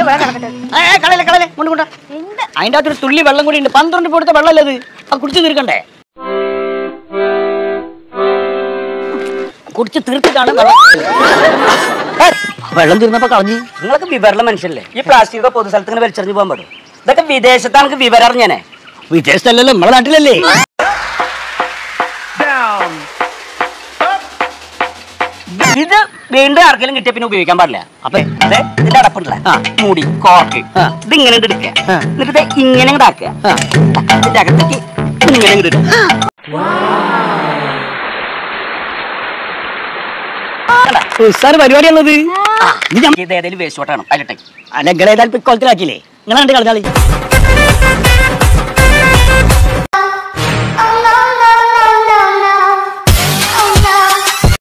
വേഗം കിടക്കട്ടെ ഏ കളയില്ല കളയില്ല കൊണ്ട് കൊണ്ട എന്ത് അതിന്റെ അകത്തൊരു തുള്ളി വെള്ളം കൂടി ഉണ്ട് പന്ത്രണ്ട് കൊടുത്ത വെള്ളമല്ലേ അത് അത് കുടിച്ച് തീർക്കണ്ടേ കുടിച്ച് തീർത്തിട്ടാണ് വെള്ളം ഏ, വെള്ളം തീർന്നപ്പോ കളഞ്ഞു നിങ്ങളൊക്കെ വിവരമുള്ള മനുഷ്യല്ലേ ഈ പ്ലാസ്റ്റിക് പൊതു സ്ഥലത്ത് ഇങ്ങനെ വലിച്ചെറിഞ്ഞു പോകാൻ പാടും ഇതൊക്കെ വിദേശത്താണ് വിവരം അറിഞ്ഞനെ വിദേശത്തല്ലല്ലോ നമ്മളെ നാട്ടിലല്ലേ ഇത് വീണ്ടും ആർക്കെങ്കിലും കിട്ടിയ പിന്നെ ഉപയോഗിക്കാൻ പാടില്ല അപ്പൊ അതെ ഇതിന്റെ അടപ്പുണ്ടല്ലേ ആ. മൂടി കോർക്ക് ആ. ഇത് ഇങ്ങനെ ഇങ്ങട് എടുക്കുക ആ. എന്നിട്ട് ഇത് ഇങ്ങനെ ഇങ്ങട് ആക്കുക ആ. ഇതിന്റെ അകത്തേക്ക് ഇങ്ങനെ ഇങ്ങട് ഇടുക കണ്ടാ? ഉസ്സാറ് പരിപാടിയാണത് ഇത് നമുക്ക് ഇത് ഏതെങ്കിലും വേസ്റ്റ് വോട്ടാണ് അതിലിട്ടേക്ക് അല്ല നിങ്ങളേതായാലും ഇപ്പൊ കൊളത്തിലാക്കിയില്ലേ നിങ്ങളെ കണ്ട് കളഞ്ഞാളി